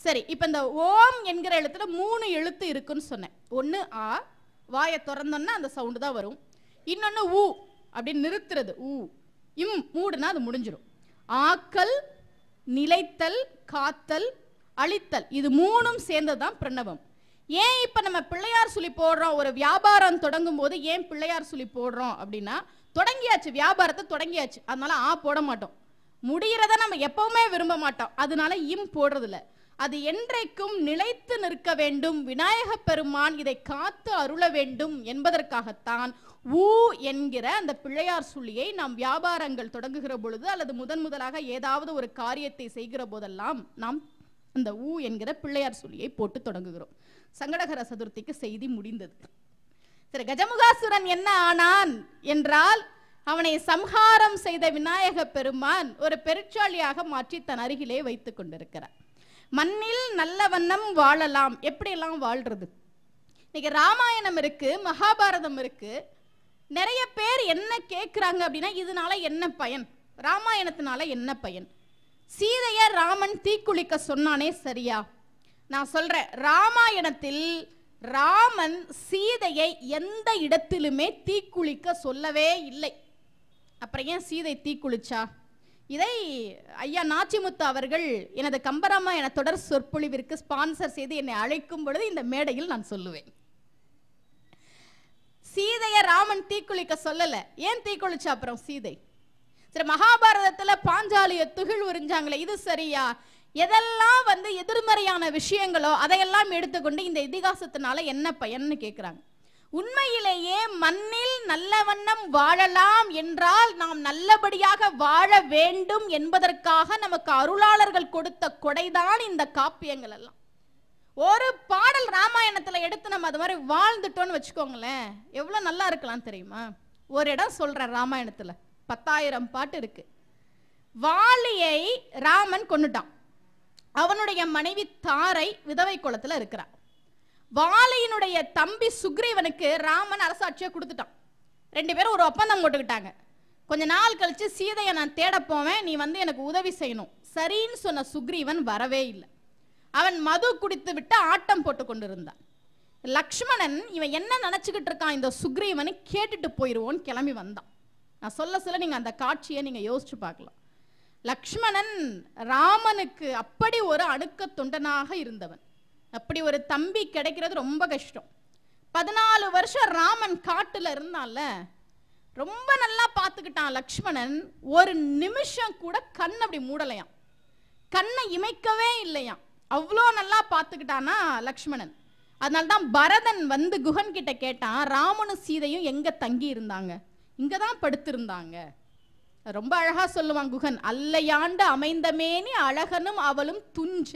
சரி இப்போ இந்த ஓம் என்கிற எழுத்துல மூணு எழுத்து இருக்குன்னு சொன்னேன் ஒன்று ஆ வாயை திறந்தோன்னா அந்த சவுண்டு தான் வரும் இன்னொன்று ஊ அப்படின்னு நிறுத்துறது ஊ இம் மூடுனா அது முடிஞ்சிடும் ஆக்கல் நிலைத்தல் காத்தல் அழித்தல் இது மூணும் சேர்ந்தது தான் பிரணவம் ஏன் இப்போ நம்ம பிள்ளையார் சொல்லி போடுறோம் ஒரு வியாபாரம் தொடங்கும் போது ஏன் பிள்ளையார் சொல்லி போடுறோம் அப்படின்னா தொடங்கியாச்சு வியாபாரத்தை தொடங்கியாச்சு அதனால ஆ போட மாட்டோம் முடிகிறத நம்ம எப்பவுமே விரும்ப மாட்டோம் அதனால இம் போடுறதில்ல அது என்றைக்கும் நிலைத்து நிற்க வேண்டும் விநாயக பெருமான் இதை காத்து அருள வேண்டும் என்பதற்காகத்தான் ஊ என்கிற அந்த பிள்ளையார் சொல்லியை நாம் வியாபாரங்கள் தொடங்குகிற பொழுது அல்லது முதன் முதலாக ஏதாவது ஒரு காரியத்தை செய்கிற போதெல்லாம் நாம் அந்த ஊ என்கிற பிள்ளையார் சொல்லியை போட்டு தொடங்குகிறோம் சங்கடகர சதுர்த்திக்கு செய்தி முடிந்தது சரி கஜமுகாசுரன் என்ன ஆனான் என்றால் அவனை சம்ஹாரம் செய்த விநாயக பெருமான் ஒரு பெருச்சாளியாக மாற்றி தன் அருகிலே வைத்துக் கொண்டிருக்கிறார் மண்ணில் நல்ல வண்ணம் வாழலாம் எப்படியெல்லாம் வாழ்றது இன்னைக்கு ராமாயணம் இருக்கு மகாபாரதம் இருக்கு நிறைய பேர் என்ன கேட்குறாங்க அப்படின்னா இதனால என்ன பயன் ராமாயணத்தினால என்ன பயன் சீதைய ராமன் தீக்குளிக்க சொன்னானே சரியா நான் சொல்றேன் ராமாயணத்தில் ராமன் சீதையை எந்த இடத்திலுமே தீக்குளிக்க சொல்லவே இல்லை அப்புறம் ஏன் சீதை தீக்குளிச்சா இதை ஐயா நாச்சிமுத்து அவர்கள் எனது கம்பராமாயண தொடர் சொற்பொழிவிற்கு ஸ்பான்சர் செய்து என்னை அழைக்கும் பொழுது இந்த மேடையில் நான் சொல்லுவேன் சீதைய ராமன் தீக்குளிக்க சொல்லல ஏன் தீக்குளிச்சா அப்புறம் சீதை சரி மகாபாரதத்துல பாஞ்சாலிய துகில் உறிஞ்சாங்களே இது சரியா எதெல்லாம் வந்து எதிர்மறையான விஷயங்களோ அதையெல்லாம் எடுத்துக்கொண்டு இந்த இதிகாசத்தினால என்ன பயன்னு கேட்குறாங்க உண்மையிலேயே மண்ணில் நல்ல வண்ணம் வாழலாம் என்றால் நாம் நல்லபடியாக வாழ வேண்டும் என்பதற்காக நமக்கு அருளாளர்கள் கொடுத்த கொடைதான் இந்த காப்பியங்கள் எல்லாம் ஒரு பாடல் ராமாயணத்துல எடுத்து நம்ம அது மாதிரி வாழ்ந்துட்டோம்னு வச்சுக்கோங்களேன் எவ்வளவு நல்லா இருக்கலாம் தெரியுமா ஒரு இடம் சொல்றேன் ராமாயணத்துல பத்தாயிரம் பாட்டு இருக்கு வாலியை ராமன் கொன்னுட்டான் அவனுடைய மனைவி தாரை விதவை குளத்துல இருக்கிறா வாலியினுடைய தம்பி சுக்ரீவனுக்கு ராமன் அரசாட்சியை கொடுத்துட்டான் ரெண்டு பேரும் ஒரு ஒப்பந்தம் போட்டுக்கிட்டாங்க கொஞ்ச நாள் கழிச்சு சீதையை நான் தேட போவேன் நீ வந்து எனக்கு உதவி செய்யணும் சரின்னு சொன்ன சுக்ரீவன் வரவே இல்லை அவன் மது குடித்து விட்டு ஆட்டம் போட்டு கொண்டிருந்தான் லக்ஷ்மணன் இவன் என்ன நினச்சிக்கிட்டு இருக்கான் இந்த சுக்ரீவனை கேட்டுட்டு போயிடுவோன்னு கிளம்பி வந்தான் நான் சொல்ல சொல்ல நீங்கள் அந்த காட்சியை நீங்கள் யோசிச்சு பார்க்கலாம் லக்ஷ்மணன் ராமனுக்கு அப்படி ஒரு அணுக்க தொண்டனாக இருந்தவன் அப்படி ஒரு தம்பி கிடைக்கிறது ரொம்ப கஷ்டம் பதினாலு வருஷம் ராமன் காட்டுல இருந்தான்ல ரொம்ப நல்லா பார்த்துக்கிட்டான் லக்ஷ்மணன் ஒரு நிமிஷம் கூட கண் அப்படி மூடலையாம் கண்ணை இமைக்கவே இல்லையாம் அவ்வளோ நல்லா பார்த்துக்கிட்டானா லக்ஷ்மணன் அதனால தான் பரதன் வந்து குகன் கிட்ட கேட்டான் ராமனும் சீதையும் எங்க தங்கி இருந்தாங்க இங்க தான் படுத்திருந்தாங்க ரொம்ப அழகா சொல்லுவான் குகன் அல்லையாண்டு அமைந்தமேனி அழகனும் அவளும் துஞ்ச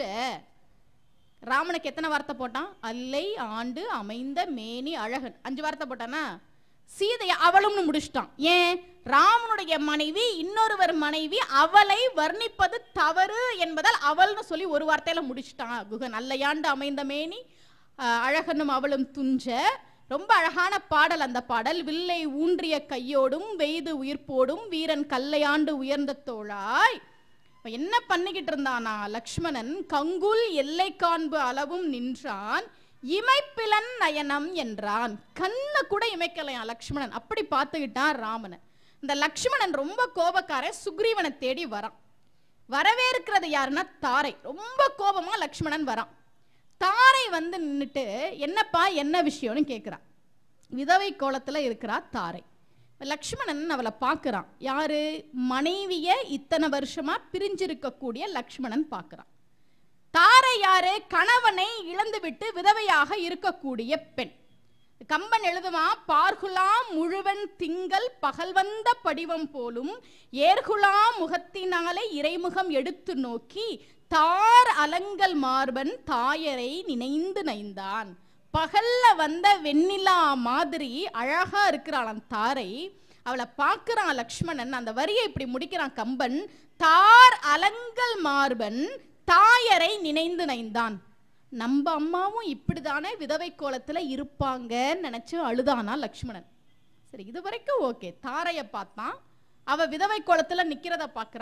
ராமனுக்கு எத்தனை வார்த்தை போட்டான் அல்லை ஆண்டு அமைந்த மேனி அழகன் அஞ்சு வார்த்தை போட்டானா சீதையை அவளும்னு முடிச்சிட்டான் ஏன் ராமனுடைய மனைவி இன்னொருவர் மனைவி அவளை வர்ணிப்பது தவறு என்பதால் அவள்னு சொல்லி ஒரு வார்த்தையில முடிச்சிட்டான் குகன் அல்லையாண்டு அமைந்த மேனி அஹ், அழகனும் அவளும் துஞ்ச ரொம்ப அழகான பாடல் அந்த பாடல் வில்லை ஊன்றிய கையோடும் வெய்து உயிர்ப்போடும் வீரன் கல்லையாண்டு உயர்ந்த தோளாய் இப்ப என்ன பண்ணிக்கிட்டு இருந்தானா லக்ஷ்மணன் கங்குல் எல்லை காண்பு அளவும் நின்றான் இமைப்பிலன் நயனம் என்றான் கண்ணை கூட இமைக்கலையாம் லக்ஷ்மணன் அப்படி பார்த்துக்கிட்டான் ராமனை இந்த லக்ஷ்மணன் ரொம்ப கோபக்காரன் சுக்ரீவனை தேடி வரான் வரவேற்கிறது யாருன்னா தாரை ரொம்ப கோபமா லக்ஷ்மணன் வரான் தாரை வந்து நின்னுட்டு என்னப்பா என்ன விஷயம்னு கேட்குறான் விதவை கோலத்துல இருக்கிறா தாரை லக்ஷ்மணன் அவளை பார்க்கறான் யாரு மனைவிய இத்தனை வருஷமா பிரிஞ்சிருக்கக்கூடிய லக்ஷ்மணன் பார்க்கறான் தாரை யாரு கணவனை இழந்துவிட்டு விதவையாக இருக்கக்கூடிய பெண் கம்பன் எழுதுவான் பார்குலாம் முழுவன் திங்கள் பகல் வந்த படிவம் போலும் ஏர்குலாம் முகத்தினாலே இறைமுகம் எடுத்து நோக்கி தார் அலங்கல் மார்பன் தாயரை நினைந்து நைந்தான் பகல்ல வந்த வெண்ணிலா மாதிரி அழகா இருக்கிறாளாம் தாரை அவளை பார்க்கறான் லக்ஷ்மணன் அந்த வரியை இப்படி முடிக்கிறான் கம்பன் தார் அலங்கல் மார்பன் தாயரை நினைந்து நைந்தான் நம்ம அம்மாவும் இப்படிதானே விதவை கோலத்துல இருப்பாங்கன்னு நினைச்சு அழுதானா லக்ஷ்மணன் சரி இது வரைக்கும் ஓகே தாரைய பார்த்தான் அவ விதவை கோலத்துல நிக்கிறத பார்க்கறான்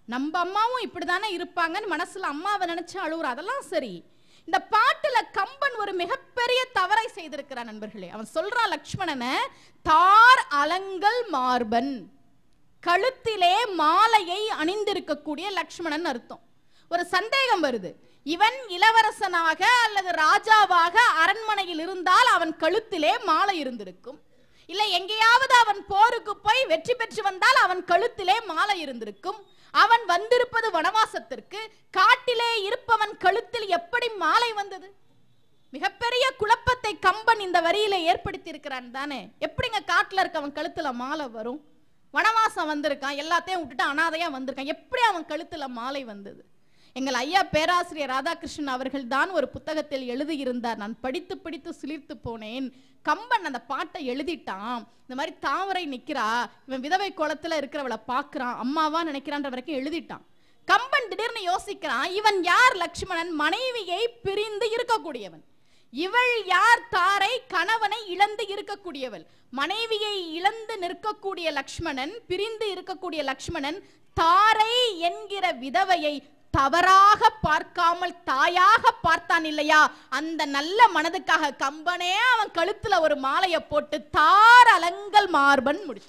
நம்ம அம்மாவும் இப்படிதானே இருப்பாங்கன்னு மனசுல அம்மாவை நினைச்சு அழுவுற அதெல்லாம் சரி இந்த பாட்டுல கம்பன் ஒரு மிகப்பெரிய தவறை செய்திருக்கிறான் நண்பர்களே அவன் சொல்றான் லக்ஷ்மணனை தார் அலங்கல் மார்பன் கழுத்திலே மாலையை அணிந்திருக்கக்கூடிய லக்ஷ்மணன் அர்த்தம் ஒரு சந்தேகம் வருது இவன் இளவரசனாக அல்லது ராஜாவாக அரண்மனையில் இருந்தால் அவன் கழுத்திலே மாலை இருந்திருக்கும் இல்ல எங்கேயாவது அவன் போருக்கு போய் வெற்றி பெற்று வந்தால் அவன் கழுத்திலே மாலை இருந்திருக்கும் அவன் வந்திருப்பது வனவாசத்திற்கு காட்டிலே இருப்பவன் கழுத்தில் எப்படி மாலை வந்தது மிகப்பெரிய குழப்பத்தை கம்பன் இந்த வரியில ஏற்படுத்தி இருக்கிறான் தானே எப்படிங்க காட்டுல இருக்கவன் கழுத்துல மாலை வரும் வனவாசம் வந்திருக்கான் எல்லாத்தையும் விட்டுட்டு அனாதையா வந்திருக்கான் எப்படி அவன் கழுத்துல மாலை வந்தது எங்கள் ஐயா பேராசிரியர் ராதாகிருஷ்ணன் அவர்கள் தான் ஒரு புத்தகத்தில் எழுதியிருந்தார் நான் படித்து படித்து சிலிர்த்து போனேன் கம்பன் அந்த பாட்டை எழுதிட்டான் இந்த மாதிரி தாமரை நிக்கிறா இவன் விதவை கோலத்துல இருக்கிறவளை பார்க்கறான் அம்மாவா நினைக்கிறான்ற வரைக்கும் எழுதிட்டான் கம்பன் திடீர்னு யோசிக்கிறான் இவன் யார் லக்ஷ்மணன் மனைவியை பிரிந்து இருக்கக்கூடியவன் இவள் யார் தாரை கணவனை இழந்து இருக்கக்கூடியவள் மனைவியை இழந்து நிற்கக்கூடிய லக்ஷ்மணன் பிரிந்து இருக்கக்கூடிய லக்ஷ்மணன் தாரை என்கிற விதவையை தவறாக பார்க்காமல் தாயாக பார்த்தான் இல்லையா அந்த நல்ல மனதுக்காக கம்பனே அவன் கழுத்துல ஒரு மாலையை போட்டு தார் அலங்கல் மார்பன் முடிச்சு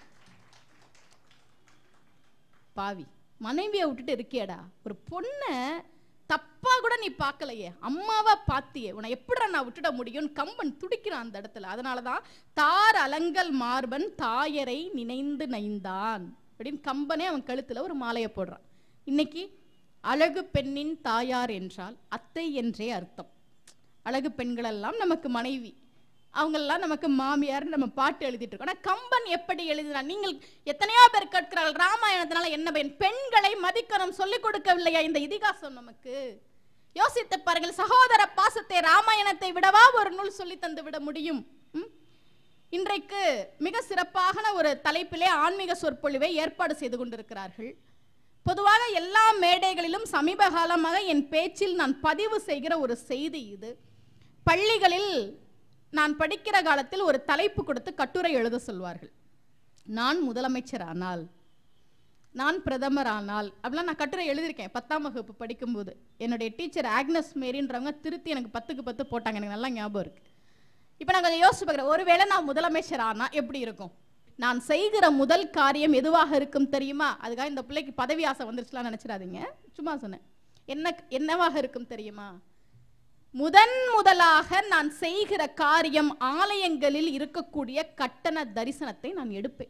பாவி மனைவியை விட்டுட்டு இருக்கியடா ஒரு பொண்ணை தப்பா கூட நீ பார்க்கலையே அம்மாவா பாத்தியே உன்னை எப்படிடா நான் விட்டுட முடியும் கம்பன் துடிக்கிறான் அந்த இடத்துல அதனாலதான் தார் அலங்கல் மார்பன் தாயரை நினைந்து நைந்தான் அப்படின்னு கம்பனே அவன் கழுத்துல ஒரு மாலையை போடுறான் இன்னைக்கு அழகு பெண்ணின் தாயார் என்றால் அத்தை என்றே அர்த்தம் அழகு பெண்கள் எல்லாம் நமக்கு மனைவி அவங்கெல்லாம் நமக்கு மாமியார் நம்ம பாட்டு எழுதிட்டு இருக்கோம் ஆனா கம்பன் எப்படி எழுதினார் நீங்கள் எத்தனையோ பேர் கேட்கிறார்கள் ராமாயணத்தினால என்ன பயன் பெண்களை மதிக்கணும் சொல்லிக் கொடுக்கவில்லையா இந்த இதிகாசம் நமக்கு யோசித்து பாருங்கள் சகோதர பாசத்தை ராமாயணத்தை விடவா ஒரு நூல் சொல்லி தந்து விட முடியும் ம்? இன்றைக்கு மிக சிறப்பான ஒரு தலைப்பிலே ஆன்மீக சொற்பொழிவை ஏற்பாடு செய்து கொண்டிருக்கிறார்கள் பொதுவாக எல்லா மேடைகளிலும் சமீப காலமாக என் பேச்சில் நான் பதிவு செய்கிற ஒரு செய்தி இது பள்ளிகளில் நான் படிக்கிற காலத்தில் ஒரு தலைப்பு கொடுத்து கட்டுரை எழுத சொல்வார்கள் நான் முதலமைச்சர் ஆனால் நான் பிரதமர் ஆனால் அப்படிலாம் நான் கட்டுரை எழுதியிருக்கேன் பத்தாம் வகுப்பு படிக்கும்போது என்னுடைய டீச்சர் ஆக்னஸ் மேரின்றவங்க திருத்தி எனக்கு பத்துக்கு பத்து போட்டாங்க எனக்கு நல்லா ஞாபகம் இருக்கு இப்போ நான் கொஞ்சம் யோசிச்சு பார்க்குறேன் ஒருவேளை நான் முதலமைச்சர் ஆனா எப்படி இருக்கும் நான் செய்கிற முதல் காரியம் எதுவாக இருக்கும் தெரியுமா அதுக்காக இந்த பிள்ளைக்கு பதவி ஆசை வந்துருச்சுலாம் நினைச்சிடாதீங்க சும்மா சொன்னேன் என்ன என்னவாக இருக்கும் தெரியுமா முதன் முதலாக நான் செய்கிற காரியம் ஆலயங்களில் இருக்கக்கூடிய கட்டண தரிசனத்தை நான் எடுப்பேன்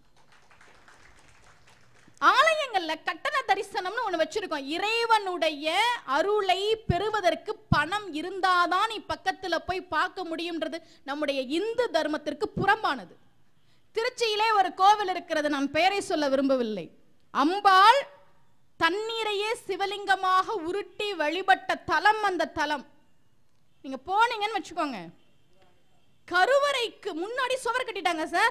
ஆலயங்கள்ல கட்டண தரிசனம்னு ஒண்ணு வச்சிருக்கோம் இறைவனுடைய அருளை பெறுவதற்கு பணம் இருந்தாதான் நீ பக்கத்துல போய் பார்க்க முடியும்ன்றது நம்முடைய இந்து தர்மத்திற்கு புறம்பானது திருச்சியிலே ஒரு கோவில் இருக்கிறது நான் பெயரை சொல்ல விரும்பவில்லை அம்பாள் தண்ணீரையே சிவலிங்கமாக உருட்டி வழிபட்ட தலம் அந்த தலம் நீங்க போனீங்கன்னு வச்சுக்கோங்க கருவறைக்கு முன்னாடி சுவர் கட்டிட்டாங்க சார்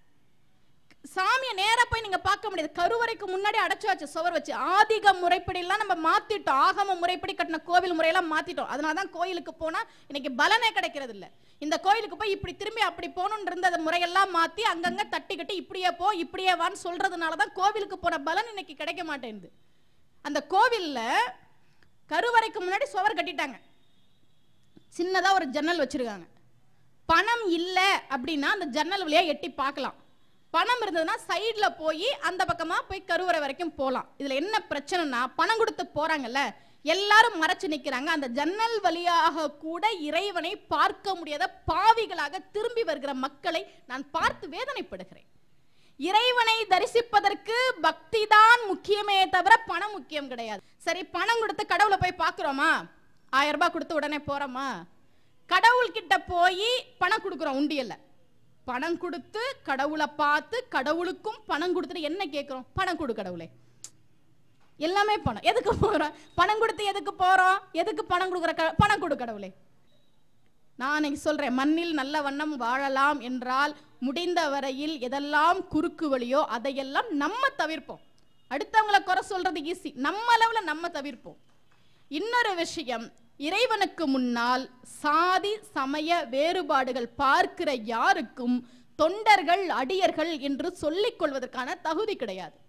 சாமியை நேரா போய் நீங்க பார்க்க முடியாது கருவறைக்கு முன்னாடி அடைச்சு வச்சு சுவர் வச்சு ஆதிக முறைப்படி எல்லாம் நம்ம மாத்திட்டோம் ஆகம முறைப்படி கட்டின கோவில் முறையெல்லாம் மாத்திட்டோம் அதனால தான் கோயிலுக்கு போனா இன்னைக்கு பலனே கிடைக்கிறது இல்ல இந்த கோயிலுக்கு போய் இப்படி திரும்பி அப்படி போகணும்னு இருந்த அந்த முறையெல்லாம் மாத்தி அங்கங்க தட்டி கட்டி இப்படியே போ இப்படியே வான்னு சொல்றதுனால தான் கோவிலுக்கு போன பலன் இன்னைக்கு கிடைக்க மாட்டேங்குது அந்த கோவில்ல கருவறைக்கு முன்னாடி சுவர் கட்டிட்டாங்க சின்னதா ஒரு ஜன்னல் வச்சிருக்காங்க பணம் இல்லை அப்படின்னா அந்த ஜன்னல் வழியா எட்டி பார்க்கலாம் பணம் இருந்ததுன்னா சைடுல போய் அந்த பக்கமா போய் கருவறை வரைக்கும் போகலாம் இதுல என்ன பிரச்சனைனா பணம் கொடுத்து போறாங்கல்ல எல்லாரும் மறைச்சு நிக்கிறாங்க அந்த ஜன்னல் வழியாக கூட இறைவனை பார்க்க முடியாத பாவிகளாக திரும்பி வருகிற மக்களை நான் பார்த்து வேதனைப்படுகிறேன் இறைவனை தரிசிப்பதற்கு பக்தி தான் முக்கியமே தவிர பணம் முக்கியம் கிடையாது சரி பணம் கொடுத்து கடவுளை போய் பார்க்குறோமா ஆயிரம் ரூபாய் கொடுத்து உடனே போறோமா கடவுள்கிட்ட போய் பணம் கொடுக்குறோம் உண்டியல்ல பணம் கொடுத்து கடவுளை பார்த்து கடவுளுக்கும் பணம் கொடுத்துட்டு என்ன கேட்குறோம் பணம் கொடு கடவுளே எல்லாமே பணம் எதுக்கு போறோம் பணம் கொடுத்து எதுக்கு போறோம் எதுக்கு பணம் கொடுக்குற க- பணம் கொடு கடவுளே நான் இன்னைக்கு சொல்றேன் மண்ணில் நல்ல வண்ணம் வாழலாம் என்றால் முடிந்த வரையில் எதெல்லாம் குறுக்கு வழியோ அதையெல்லாம் நம்ம தவிர்ப்போம் அடுத்தவங்கள குறை சொல்றது ஈஸி நம்ம அளவுல நம்ம தவிர்ப்போம் இன்னொரு விஷயம் இறைவனுக்கு முன்னால் சாதி சமய வேறுபாடுகள் பார்க்கிற யாருக்கும் தொண்டர்கள் அடியர்கள் என்று சொல்லிக் கொள்வதற்கான தகுதி கிடையாது